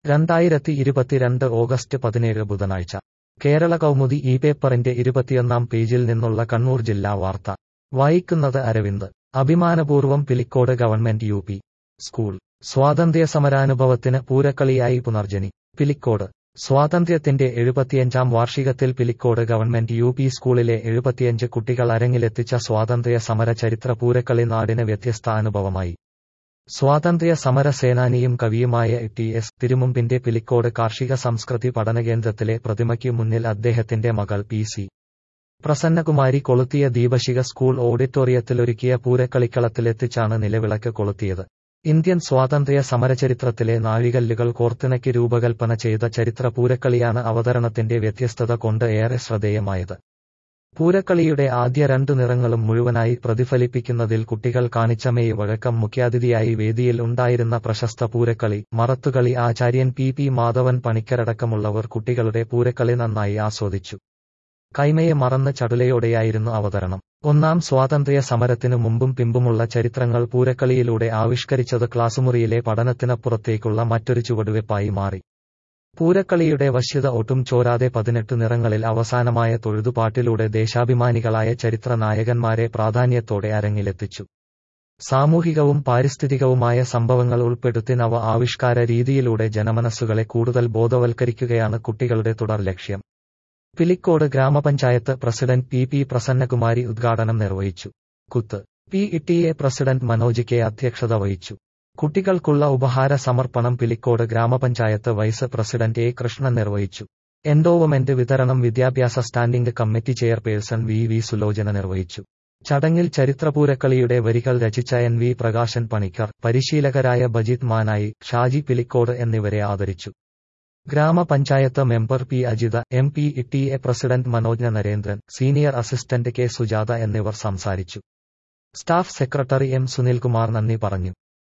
രണ്ടായിരത്തി ഇരുപത്തിരണ്ട് ഓഗസ്റ്റ് പതിനേഴ് ബുധനാഴ്ച കേരള കൗമുദി ഈ പേപ്പറിന്റെ ഇരുപത്തിയൊന്നാം പേജിൽ നിന്നുള്ള കണ്ണൂർ ജില്ലാ വാർത്ത വായിക്കുന്നത് അരവിന്ദ് അഭിമാനപൂർവ്വം Pilicode government U P school സ്വാതന്ത്ര്യ സമരാനുഭവത്തിന് പൂരക്കളിയായി പുനർജനി പിലിക്കോട് സ്വാതന്ത്ര്യത്തിന്റെ എഴുപത്തിയഞ്ചാം വാർഷികത്തിൽ പിലിക്കോട് ഗവൺമെന്റ് യു പി സ്കൂളിലെ എഴുപത്തിയഞ്ച് കുട്ടികൾ അരങ്ങിലെത്തിച്ച സ്വാതന്ത്ര്യ സമര ചരിത്ര പൂരക്കളി നാടിന് വ്യത്യസ്ത അനുഭവമായി സ്വാതന്ത്ര്യ സമര സേനാനിയും കവിയുമായ ടി എസ് തിരുമുമ്പിന്റെ പിലിക്കോട് കാർഷിക സംസ്കൃതി പഠനകേന്ദ്രത്തിലെ പ്രതിമയ്ക്ക് മുന്നിൽ അദ്ദേഹത്തിന്റെ മകൾ പി സി പ്രസന്നകുമാരി കൊളുത്തിയ ദീപശിഖ സ്കൂൾ ഓഡിറ്റോറിയത്തിലൊരുക്കിയ പൂരക്കളിക്കളത്തിലെത്തിച്ചാണ് നിലവിളക്ക് കൊളുത്തിയത് ഇന്ത്യൻ സ്വാതന്ത്ര്യ സമരചരിത്രത്തിലെ നാഴികല്ലുകൾ കോർത്തിണക്കി രൂപകൽപ്പന ചെയ്ത ചരിത്ര പൂരക്കളിയാണ് അവതരണത്തിന്റെ വ്യത്യസ്തത കൊണ്ട് ഏറെ ശ്രദ്ധേയമായത് പൂരക്കളിയുടെ ആദ്യ രണ്ടു നിറങ്ങളും മുഴുവനായി പ്രതിഫലിപ്പിക്കുന്നതിൽ കുട്ടികൾ കാണിച്ച മെയ് വഴക്കം മുഖ്യാതിഥിയായി വേദിയിൽ ഉണ്ടായിരുന്ന പ്രശസ്ത പൂരക്കളി മറത്തുകളി ആചാര്യൻ പി പി മാധവൻ പണിക്കരടക്കമുള്ളവർ കുട്ടികളുടെ പൂരക്കളി നന്നായി ആസ്വദിച്ചു കൈമയെ മറന്ന് ചടുലയോടെയായിരുന്നു അവതരണം ഒന്നാം സ്വാതന്ത്ര്യ സമരത്തിനു മുമ്പും പിമ്പുമുള്ള ചരിത്രങ്ങൾ പൂരക്കളിയിലൂടെ ആവിഷ്കരിച്ചത് ക്ലാസുമുറിയിലെ പഠനത്തിനപ്പുറത്തേക്കുള്ള മറ്റൊരു ചുവടുവെപ്പായി മാറി പൂരക്കളിയുടെ വശ്യത ഒട്ടും ചോരാതെ പതിനെട്ട് നിറങ്ങളിൽ അവസാനമായ തൊഴുതുപാട്ടിലൂടെ ദേശാഭിമാനികളായ ചരിത്ര നായകന്മാരെ പ്രാധാന്യത്തോടെ അരങ്ങിലെത്തിച്ചു സാമൂഹികവും പാരിസ്ഥിതികവുമായ സംഭവങ്ങൾ ഉൾപ്പെടുത്തി നവ ആവിഷ്കാര രീതിയിലൂടെ ജനമനസ്സുകളെ കൂടുതൽ ബോധവൽക്കരിക്കുകയാണ് കുട്ടികളുടെ തുടർ ലക്ഷ്യം പിലിക്കോട് ഗ്രാമപഞ്ചായത്ത് പ്രസിഡന്റ് പി പി പ്രസന്നകുമാരി ഉദ്ഘാടനം നിർവഹിച്ചു കുത്ത് P T A president Manoj K അധ്യക്ഷത വഹിച്ചു കുട്ടികൾക്കുള്ള ഉപഹാര സമർപ്പണം പിലിക്കോട് ഗ്രാമപഞ്ചായത്ത് വൈസ് പ്രസിഡന്റ് എ കൃഷ്ണൻ നിർവഹിച്ചു എൻഡോവമെന്റ് വിതരണം വിദ്യാഭ്യാസ standing committee chairperson V V Sulochana നിർവഹിച്ചു ചടങ്ങിൽ ചരിത്രപൂരക്കളിയുടെ വരികൾ രചിച്ച എൻ വി പ്രകാശൻ പണിക്കർ പരിശീലകരായ ബജിത് മാനായി ഷാജി പിലിക്കോട് എന്നിവരെ ആദരിച്ചു ഗ്രാമപഞ്ചായത്ത് member P Ajitha M P T A president Manoj Narendran senior assistant K Sujatha എന്നിവർ സംസാരിച്ചു സ്റ്റാഫ് സെക്രട്ടറി എം സുനിൽകുമാർ നന്ദി പറഞ്ഞു